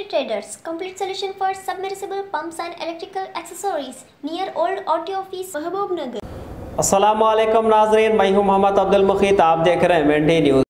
Traders, complete solution for submersible pumps and electrical accessories near Old Auto Office, Mahabub Nagar. Aslam नाजरीन मैं हूं मोहम्मद अब्दुल मुखीत आप देख रहे हैं मेंढी न्यूज़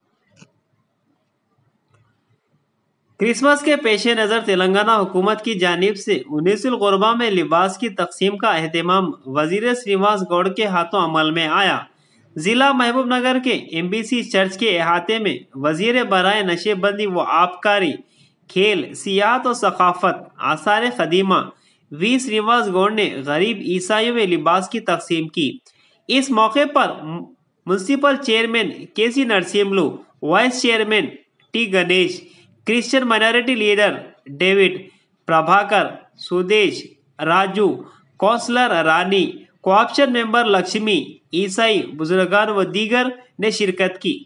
क्रिसमस के पेश नज़र तेलंगाना हुकूमत की जानिब से उन्नीसुलगरबा में लिबास की तकसीम का अहतमाम वजीर श्रीनिवास गौड़ के हाथों अमल में आया ज़िला महबूब नगर के एमबीसी चर्च के अहाते में वजीर बरए नशेबंदी व आबकारी खेल सियाहत और सकाफत आसार कदीमा वी श्रीनिवास गौड़ ने गरीब ईसाइयों में लिबास की तकसीम की इस मौके पर municipal chairman K C Narsimlu vice chairman T Ganesh Christian minority leader David Prabhakar Sudesh Raju councillor Rani co-option member Lakshmi ईसाई बुजुर्गान व दीगर ने शिरकत की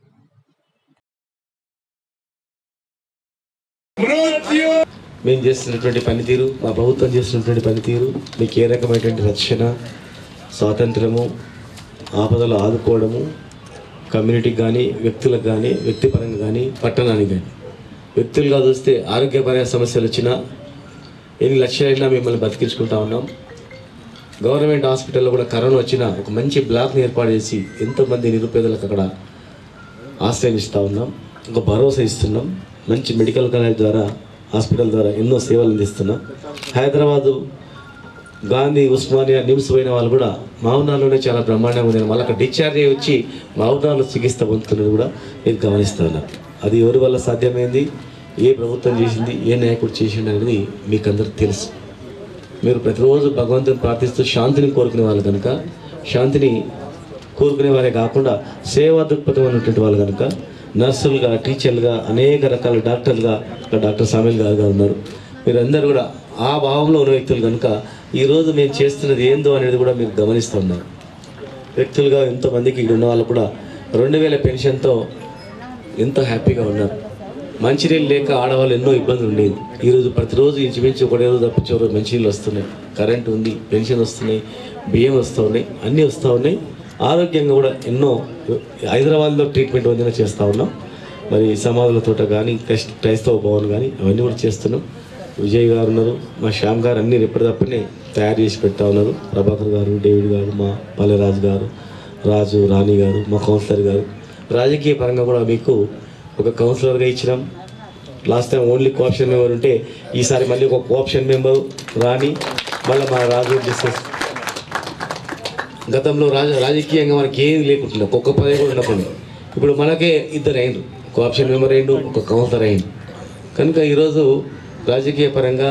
మేము చేస్తున్నటువంటి పనితీరు మా ప్రభుత్వం చేస్తున్నటువంటి పనితీరు మీకు ఏ రకమైనటువంటి రక్షణ స్వాతంత్రము ఆపదలు ఆదుకోవడము కమ్యూనిటీకి కానీ వ్యక్తులకు కానీ వ్యక్తిపరంగా కానీ పట్టణానికి కానీ వ్యక్తులుగా చూస్తే ఆరోగ్యపరమైన సమస్యలు వచ్చినా ఎన్ని లక్షలైనా మిమ్మల్ని బతికించుకుంటా ఉన్నాం గవర్నమెంట్ హాస్పిటల్లో కూడా కరోనా వచ్చినా ఒక మంచి బ్లాక్ని ఏర్పాటు చేసి ఎంతోమంది నిరుపేదలకు అక్కడ ఆశ్రయం ఇస్తూ ఉన్నాం ఒక భరోసా ఇస్తున్నాం మంచి మెడికల్ కాలేజ్ ద్వారా హాస్పిటల్ ద్వారా ఎన్నో సేవలు అందిస్తున్నాం హైదరాబాదు గాంధీ ఉస్మానియా నిమ్స్ పోయిన వాళ్ళు కూడా మావునాలోనే చాలా బ్రహ్మాండంగా ఉంది మళ్ళీ అక్కడ డిశ్చార్జ్ అయ్యి వచ్చి మావునాలో చికిత్స పొందుతున్నది కూడా మీరు గమనిస్తూ ఉన్నారు అది ఎవరి వల్ల సాధ్యమైంది ఏ ప్రభుత్వం చేసింది ఏ నాయకుడు చేసింది అనేది మీకు అందరికి తెలుసు మీరు ప్రతిరోజు భగవంతుని ప్రార్థిస్తూ శాంతిని కోరుకునే వాళ్ళు కనుక శాంతిని కోరుకునే వారే కాకుండా సేవా దృక్పథం ఉన్నటువంటి వాళ్ళు కనుక నర్సులుగా టీచర్లుగా అనేక రకాల డాక్టర్లుగా ఇక్కడ డాక్టర్ సామిల్ గారు గారు ఉన్నారు మీరందరూ కూడా ఆ భావంలో ఉన్న వ్యక్తులు కనుక ఈరోజు మేము చేస్తున్నది ఏందో అనేది కూడా మీరు గమనిస్తూ ఉన్నారు వ్యక్తులుగా ఎంతోమందికి ఇక్కడ ఉన్న వాళ్ళు కూడా రెండు వేల పెన్షన్తో ఎంతో హ్యాపీగా ఉన్నారు మంచినీళ్ళు లేక ఆడవాళ్ళు ఎన్నో ఇబ్బందులు ఉండేది ఈరోజు ప్రతిరోజు ఇంచుమించు ఒకటే రోజు తప్పించే రోజు మంచినీళ్ళు వస్తున్నాయి కరెంట్ ఉంది పెన్షన్ వస్తున్నాయి బియ్యం వస్తూ ఉన్నాయి అన్నీ వస్తూ ఉన్నాయి ఆరోగ్యంగా కూడా ఎన్నో హైదరాబాద్లో ట్రీట్మెంట్ వందిన చేస్తూ ఉన్నాం మరి సమాధుల తోట కానీ క్రైస్- క్రైస్తవ భవన్ కానీ అవన్నీ కూడా చేస్తున్నాం విజయ్ గారు ఉన్నారు మా శ్యామ్ గారు అన్నీ ఎప్పటికప్పుడే తయారు చేసి పెడతా ఉన్నారు ప్రభాకర్ గారు డేవిడ్ గారు మా పల్లెరాజు గారు రాజు రాణి గారు మా కౌన్సిలర్ గారు రాజకీయ పరంగా కూడా మీకు ఒక కౌన్సిలర్గా ఇచ్చినాం last time only co-option member ఉంటే ఈసారి మళ్ళీ ఒక కోఆప్షన్ మెంబర్ రాని మళ్ళీ మా రాజు డిస్కస్ గతంలో రాజ రాజకీయంగా మనకి ఏది లేకుండా ఒక్కొక్క పదవి కూడా ఉండకుండా ఇప్పుడు మనకే ఇద్దరు అయిండు కోఆప్షన్ మెంబర్ అయిండు ఒక కౌన్సిలర్ అయిండు కనుక ఈరోజు రాజకీయ పరంగా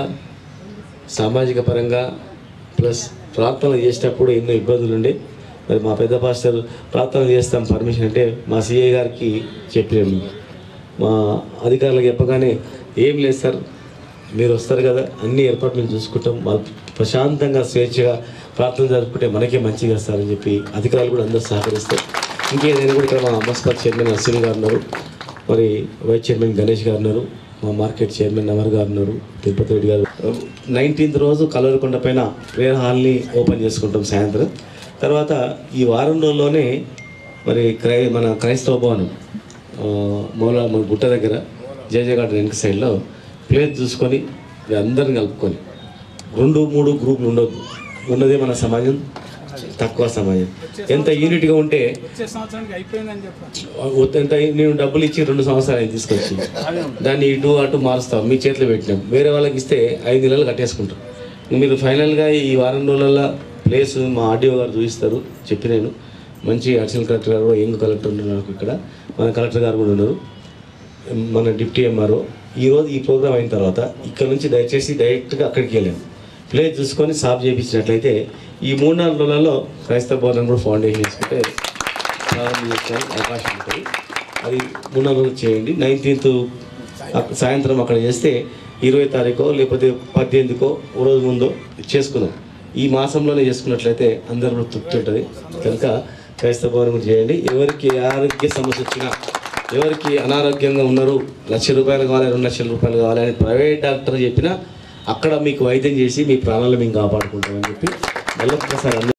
సామాజిక పరంగా ప్లస్ ప్రార్థనలు చేసేటప్పుడు ఎన్నో ఇబ్బందులు ఉండే మరి మా పెద్ద పాస్టర్ ప్రార్థనలు చేస్తాం పర్మిషన్ అంటే మా సిఐ గారికి చెప్పాము మా అధికారులకు చెప్పగానే ఏం లేదు సార్ మీరు వస్తారు కదా అన్ని ఏర్పాట్లు మేము చూసుకుంటాం వాళ్ళు ప్రశాంతంగా స్వేచ్ఛగా ప్రార్థన జరుపుకుంటే మనకే మంచిగా వస్తారని చెప్పి అధికారులు కూడా అందరూ సహకరిస్తారు ఇంకేదైనా కూడా ఇక్కడ మా అమ్మస్పత్ చైర్మన్ అశ్విని గారు ఉన్నారు మరి వైస్ చైర్మన్ గణేష్ గారు ఉన్నారు మా మార్కెట్ చైర్మన్ నవర్ గారు ఉన్నారు తిరుపతి రెడ్డి గారు నైన్టీన్త్ రోజు కలవరకొండ పైన ప్రేయర్ హాల్ని ఓపెన్ చేసుకుంటాం సాయంత్రం తర్వాత ఈ వారం రోజుల్లోనే మరి క్రై మన క్రైస్తవ భవనం ఆ, మూల మన గుట్ట దగ్గర జేజే గార్డెన్ వెనక సైడ్లో ప్లేస్ చూసుకొని ఇక అందరిని కలుపుకొని రెండు మూడు గ్రూపులు ఉండొద్దు ఉన్నదే మన సమాజం తక్కువ సమాజం ఎంత యూనిట్గా ఉంటే వచ్చే సంవత్సరానికి అయిపోయిందని చెప్పాను ఎంత నేను డబ్బులు ఇచ్చి రెండు సంవత్సరాలు అయింది తీసుకొచ్చి దాన్ని ఇటు అటు మారుస్తాం మీ చేతిలో పెట్టినాం వేరే వాళ్ళకి ఇస్తే ఐదు నెలలు కట్టేసుకుంటాం మీరు ఫైనల్గా ఈ వారం రోజులలో ప్లేస్ మా ఆర్డీఓ గారు చూపిస్తారు చెప్పి నేను మంచి అడిషనల్ కలెక్టర్ గారు యంగ్ కలెక్టర్ ఉన్నారు నాకు ఇక్కడ మన కలెక్టర్ గారు కూడా ఉన్నారు మన డిప్టీ ఎంఆర్ఓ ఈరోజు ఈ ప్రోగ్రామ్ అయిన తర్వాత ఇక్కడ నుంచి దయచేసి డైరెక్ట్గా అక్కడికి వెళ్ళాను ప్లేస్ చూసుకొని సాఫ్ చేయించినట్లయితే ఈ మూడు నాలుగు రోజులలో క్రైస్తవ భవనం కూడా ఫౌండేషన్ వేసుకుంటే ప్రారంభం చేసుకోవడానికి అవకాశం ఉంటుంది అది మూడు నాలుగు రోజులు చేయండి నైన్టీన్త్ సాయంత్రం అక్కడ చేస్తే ఇరవై తారీఖో లేకపోతే పద్దెనిమిదికో ఓ రోజు ముందో చేసుకుందాం ఈ మాసంలోనే చేసుకున్నట్లయితే అందరూ కూడా తృప్తి ఉంటుంది కనుక క్రైస్తవ భవనం కూడా చేయండి ఎవరికి ఆరోగ్య సమస్య వచ్చినా ఎవరికి అనారోగ్యంగా ఉన్నారు లక్ష రూపాయలు కావాలి రెండు లక్షల రూపాయలు కావాలి అని ప్రైవేట్ డాక్టర్ చెప్పినా అక్కడ మీకు వైద్యం చేసి మీ ప్రాణాలు మేము కాపాడుకుంటామని చెప్పి మళ్ళీ ఒక్కసారి అందరూ